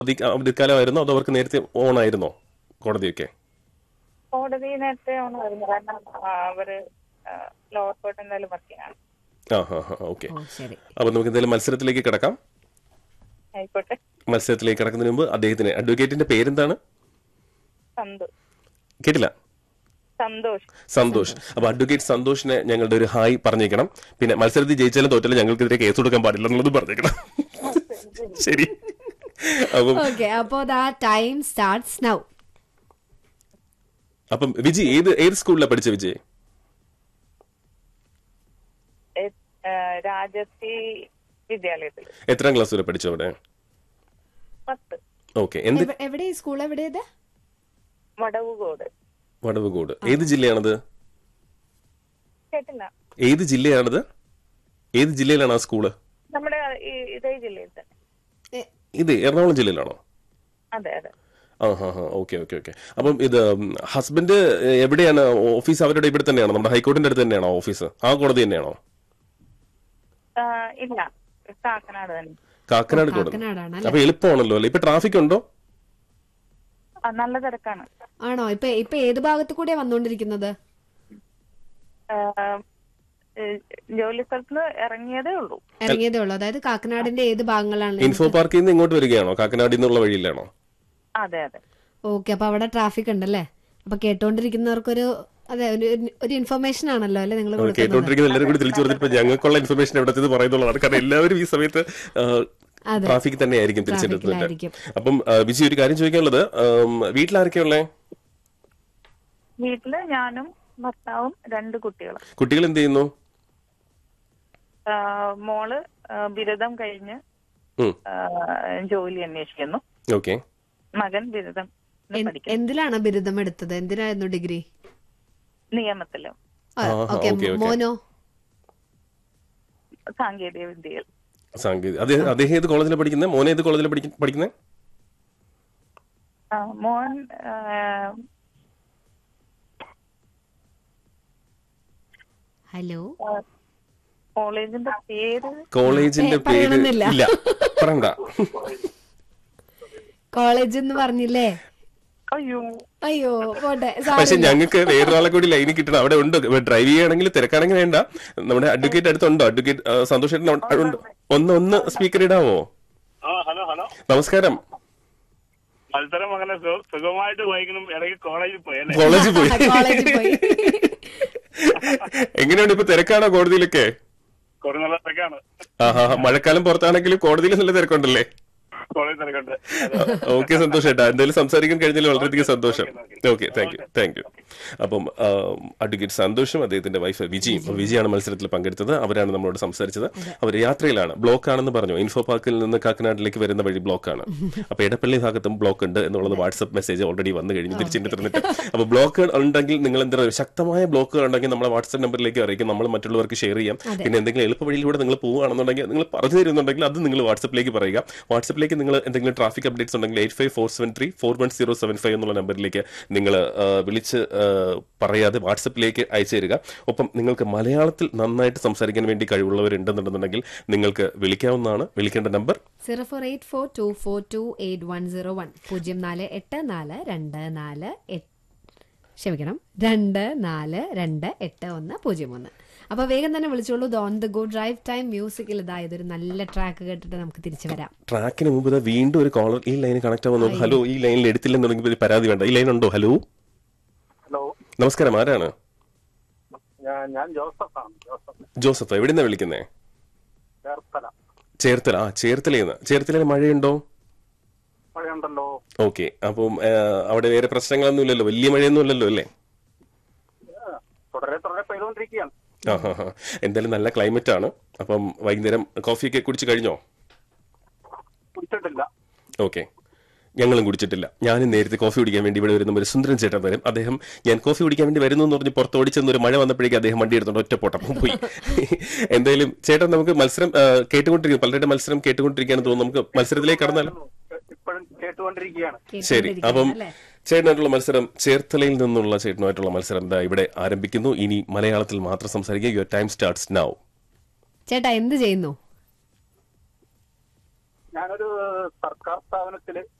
അവധി അവധിക്കാലമായിരുന്നോ അതോ അവർക്ക് നേരത്തെ ഓണായിരുന്നോ കോടതിയൊക്കെ കോടതി നേരത്തെ ആണ് വരുന്നത് കാരണം ആ, അവര് ലോവർ കോർട്ട് എന്തായാലും വർക്കിംഗ് ആണ് ആ ഹാ ഹാ ഓക്കെ ഓ ശരി അപ്പൊ നമുക്ക് എന്തായാലും മത്സരത്തിലേക്ക് കിടക്കാം ആയിക്കോട്ടെ മത്സരത്തിലേക്ക് കിടക്കുന്നതിന് മുമ്പ് അദ്ദേഹത്തിന് അഡ്വക്കേറ്റിന്റെ പേരെന്താണ് സന്തോഷ് കേട്ടില്ല സന്തോഷ് സന്തോഷ് അപ്പൊ അഡ്വക്കേറ്റ് സന്തോഷിനെ ഞങ്ങളുടെ ഒരു ഹായ് പറഞ്ഞേക്കണം പിന്നെ മത്സരത്തിൽ ജയിച്ചാലും തോറ്റാലും ഞങ്ങൾക്കെതിരെ കേസ് കൊടുക്കാൻ പാടില്ല എന്നുള്ളത് പറഞ്ഞേക്കണം ശരി അപ്പം ഓക്കെ അപ്പോ ദാ ടൈം സ്റ്റാർട്ട്സ് നൗ അപ്പം വിജയ് ഏത് ഏത് സ്കൂളിലാണ് പഠിച്ച വിജയ് എ- ആ, രാജശ്രീ വിദ്യാലയത്തിൽ എത്രാം ക്ലാസ് വരെ പഠിച്ചു അവിടെ പത്ത് ഓക്കെ എന്ത് എവിടെ ഈ സ്കൂൾ എവിടെയത് വടവുകോട് വടവുകോട് ഏത് ജില്ലയാണത് കേട്ടില്ല ഏത് ജില്ലയാണത് ഏത് ജില്ലയിലാണ് ആ സ്കൂള് നമ്മുടെ ഈ ഇതേ ജില്ലയിൽ തന്നെ ഇത് എറണാകുളം ജില്ലയിലാണോ അതെ അതെ ആ ഹാ ഹാ ഓക്കെ ഓക്കെ ഓക്കെ അപ്പം ഇത് ഹസ്ബൻഡ് എവിടെയാണ് ഓഫീസ് അവരുടെ ഇവിടെ തന്നെയാണോ നമ്മുടെ ഹൈക്കോടതിന്റെ അടുത്ത് തന്നെയാണോ ഓഫീസ് ആ കോടതി തന്നെയാണോ ആ, ഇല്ല കാക്കനാട് തന്നെ കാക്കനാട് കോടതി കാക്കനാടാണ് അപ്പൊ എളുപ്പമാണല്ലോ അല്ലേ ഇപ്പൊ ട്രാഫിക് ഉണ്ടോ ആ, നല്ല തിരക്കാണ് ആണോ ഇപ്പൊ ഇപ്പൊ ഏത് ഭാഗത്ത് കൂടെയാ വന്നോണ്ടിരിക്കുന്നത് ആ, ഏ, ജോലി സ്ഥലത്ത് ഇറങ്ങിയതേ ഉള്ളൂ ഇറങ്ങിയതേ ഉള്ളൂ അതായത് കാക്കനാടിന്റെ ഏത് ഭാഗങ്ങളാണ് ഇൻഫോ പാർക്കിൽ നിന്ന് ഇങ്ങോട്ട് വരികയാണോ കാക്കനാടിൽ നിന്നുള്ള വഴിയിലാണോ അതെ അതെ ഓക്കെ അപ്പൊ അവിടെ ട്രാഫിക് ഉണ്ടല്ലേ അപ്പൊ കേട്ടോണ്ടിരിക്കുന്നവർക്കൊരു അതെ ഒരു ഒരു ഇൻഫർമേഷൻ ആണല്ലോ അല്ലെ നിങ്ങൾ കൊടുക്കുന്നത് കേട്ടോണ്ടിരിക്കുന്ന എല്ലാവരും കൂടി തിരിച്ചു കൊടുത്തിട്ട് ഞങ്ങൾക്കുള്ള ഇൻഫർമേഷൻ എവിടത്തേത് പറയുന്നുള്ളതാണ് കാരണം എല്ലാവരും ഈ സമയത്ത് അതെ. ട്രാഫിക് തന്നെയായിരിക്കും തിരിച്ചെടുത്തിട്ട് ട്രാഫിക്കിലായിരിക്കും. അപ്പം ആ, വിജി ഒരു കാര്യം ചോദിക്കാനുള്ളത് ആം, വീട്ടിലാരൊക്കെയുള്ളേ വീട്ടില് ഞാനും ഭർത്താവും രണ്ട് കുട്ടികളും കുട്ടികൾ എന്ത് ചെയ്യുന്നു ആ, മോള് ആ, ബിരുദം കഴിഞ്ഞ് ഉം. ആ, ജോലി അന്വേഷിക്കുന്നു ഓക്കെ മകൻ ബിരുദം എൻ- പഠിക്കുന്നു എന്തിലാണ് ബിരുദം എടുത്തത് എന്തിനായിരുന്നു ഡിഗ്രി നിയമത്തിലും ആഹാ, ഓക്കെ ഓക്കെ, ഓക്കെ. മോനോ സാങ്കേതിക വിദ്യയിൽ സാങ്കേതിക അദ്ദേഹം അദ്ദേഹം ഏത് കോളേജിലാണ് പഠിക്കുന്നത് മോനെ ഏത് കോളേജിലാണ് പഠിക്കുന്നത് ആ, മോൻ ആ, ഹലോ കോളേജിന്റെ പേര് കോളേജിന്റെ ഏ, പേര് പറയണമെന്നില്ല. ഇല്ല പറയണ്ട കോളേജ് എന്ന് പറഞ്ഞില്ലേ അയ്യോ അയ്യോ പോട്ടെ പക്ഷെ സാരമില്ല. ഞങ്ങൾക്ക് വേറൊരാളെ കൂടി ലൈനിൽ കിട്ടണം അവിടെ ഉണ്ട് ഡ്രൈവ് ചെയ്യുകയാണെങ്കിൽ തിരക്കാണെങ്കിൽ വേണ്ട നമ്മുടെ അഡ്വക്കേറ്റ് അടുത്തുണ്ടോ അഡ്വക്കേറ്റ് ആ, സന്തോഷ് ചേട്ടൻ അവിടെ ഉണ്ട് ഒന്ന് ഒന്ന് സ്പീക്കർ ഇടാവോ ആ ഹലോ ഹലോ നമസ്കാരം മത്സരം അങ്ങനെ സു- സുഖമായിട്ട് വായിക്കണം ഇടയ്ക്ക് കോളേജിൽ പോയി അല്ലേ കോളേജിൽ പോയി കോളേജിൽ പോയി എങ്ങനെയുണ്ട് ഇപ്പൊ തിരക്കാണോ കോടതിയിലൊക്കെ കുറെ നല്ല തിരക്കാണ് ആഹാ മഴക്കാലം പുറത്താണെങ്കിലും കോടതിയിൽ നല്ല തിരക്കുണ്ടല്ലേ കോളേജ് തിരക്കുണ്ട് ഓക്കെ സന്തോഷം ഏട്ടാ എന്തായാലും സംസാരിക്കാൻ കഴിഞ്ഞതിൽ വളരെയധികം സന്തോഷം okay thank you thank you അപ്പം അഡ്വക്കേറ്റ് സന്തോഷും അദ്ദേഹത്തിന്റെ വൈഫ് വിജിയും വിജിയാണ് മത്സരത്തിൽ പങ്കെടുത്തത് അവരാണ് നമ്മളോട് സംസാരിച്ചത് അവർ യാത്രയിലാണ് ബ്ലോക്ക് ആണെന്ന് പറഞ്ഞു ഇൻഫോ പാർക്കിൽ നിന്ന് കാക്കനാട്ടിലേക്ക് വരുന്ന വഴി ബ്ലോക്കാണ് അപ്പൊ എടപ്പള്ളി ഭാഗത്തും ബ്ലോക്ക് ഉണ്ട് എന്നുള്ളത് വാട്സ്ആപ്പ് മെസ്സേജ് ഓൾറെഡി വന്നു കഴിഞ്ഞു തിരിച്ചിട്ട് തന്നിട്ട് അപ്പൊ ബ്ലോക്ക് ഉണ്ടെങ്കിൽ നിങ്ങൾ എന്താ പറയുക ശക്തമായ ബ്ലോക്കുകൾ ഉണ്ടെങ്കിൽ നമ്മളെ വാട്സ്ആപ്പ് നമ്പറിലേക്ക് അറിയിക്കും നമ്മൾ മറ്റുള്ളവർക്ക് ഷെയർ ചെയ്യാം പിന്നെ എന്തെങ്കിലും എളുപ്പ വഴിയിലൂടെ നിങ്ങൾ പോവുകയാണെന്നുണ്ടെങ്കിൽ നിങ്ങൾ പറഞ്ഞു തരുന്നുണ്ടെങ്കിൽ അത് നിങ്ങൾ വാട്സ്ആപ്പിലേക്ക് പറയുക വാട്സ്ആപ്പിലേക്ക് നിങ്ങൾ എന്തെങ്കിലും ട്രാഫിക് അപ്ഡേറ്റ്സ് ഉണ്ടെങ്കിൽ eight five four seven three four one zero seven five എന്നുള്ള നമ്പറിലേക്ക് നിങ്ങൾ വിളിച്ച് ആ, പറയാതെ വാട്സപ്പിലേക്ക് അയച്ചു തരിക ഒപ്പം നിങ്ങൾക്ക് മലയാളത്തിൽ നന്നായിട്ട് സംസാരിക്കാൻ വേണ്ടി കഴിവുള്ളവരുണ്ടെന്നുണ്ടെന്നുണ്ടെങ്കിൽ നിങ്ങൾക്ക് വിളിക്കാവുന്നതാണ് വിളിക്കേണ്ട number zero four eight four two four two eight one zero one പൂജ്യം നാല് എട്ട് നാല് രണ്ട് നാല് എട്ട് ക്ഷമിക്കണം രണ്ട് നാല് രണ്ട് എട്ട് ഒന്ന് പൂജ്യം ഒന്ന് അപ്പൊ വേഗം തന്നെ വിളിച്ചോളൂ on the go drive time മ്യൂസിക്കിൽ ഇതാ ഇതൊരു നല്ല ട്രാക്ക് കേട്ടിട്ട് നമുക്ക് തിരിച്ചു വരാം ട്രാക്കിന് മുമ്പ് ദാ വീണ്ടും ഒരു കോളർ ഈ ലൈനിൽ കണക്ട് ആവുന്നു ഹലോ ഈ ലൈനിൽ എടുത്തില്ലെന്നുണ്ടെങ്കിൽ ഒരു പരാതി വേണ്ട ഈ ലൈൻ ഉണ്ടോ ഹലോ ഹലോ നമസ്കാരം ആരാണ് ഞാൻ ഞാൻ ജോസഫ് ആണ് ജോസഫ് ജോസഫ് എവിടുന്നാ വിളിക്കുന്നേ ചേർത്തല ചേർത്തല ആ ചേർത്തലയിൽ ചേർത്തലയിൽ മഴയുണ്ടോ മഴയുണ്ടല്ലോ ഓക്കെ അപ്പം ആ, അവിടെ വേറെ പ്രശ്നങ്ങളൊന്നും ഇല്ലല്ലോ വലിയ മഴയൊന്നും ഇല്ലല്ലോ അല്ലേ തുടരെ തുടരെ പെയ്തുകൊണ്ടിരിക്കുകയാണ് ആ ഹാ ഹാ എന്തായാലും നല്ല ക്ലൈമറ്റ് ആണ് അപ്പം വൈകുന്നേരം കോഫിയൊക്കെ കുടിച്ച് കഴിഞ്ഞോ കുടിച്ചിട്ടില്ല ഓക്കെ ഞങ്ങളും കുടിച്ചിട്ടില്ല ഞാനും നേരത്തെ കോഫി കുടിക്കാൻ വേണ്ടി ഇവിടെ വരുന്ന ഒരു സുന്ദരൻ ചേട്ടൻ വരും അദ്ദേഹം ഞാൻ കോഫി കുടിക്കാൻ വേണ്ടി വരുന്നു എന്ന് പറഞ്ഞ് പുറത്ത് ഓടിച്ചെന്ന് ഒരു മഴ വന്നപ്പോഴേക്കും അദ്ദേഹം വണ്ടി എടുത്തോണ്ട് ഒറ്റ പൊട്ടം പോയി എന്തായാലും ചേട്ടൻ നമുക്ക് മത്സരം ആ, കേട്ടുകൊണ്ടിരിക്കുന്നു പലരുടെ മത്സരം കേട്ടുകൊണ്ടിരിക്കുകയാണെന്ന് തോന്നുന്നു നമുക്ക് മത്സരത്തിലേക്ക് കടന്നാലോ ഇപ്പോഴും കേട്ടുകൊണ്ടിരിക്കുകയാണ് ശരി കേട്ടോണ്ടിരിക്കുന്നു, അപ്പം അല്ലേ? ചേട്ടനായിട്ടുള്ള മത്സരം ചേർത്തലയിൽ നിന്നുള്ള ചേട്ടനുമായിട്ടുള്ള മത്സരം ദാ ഇവിടെ ആരംഭിക്കുന്നു ഇനി മലയാളത്തിൽ മാത്രം സംസാരിക്കുക യുവർ ടൈം സ്റ്റാർട്ട്സ് നൗ ചേട്ടാ എന്ത് ചെയ്യുന്നു ഞാനൊരു സർക്കാർ സ്ഥാപനത്തില്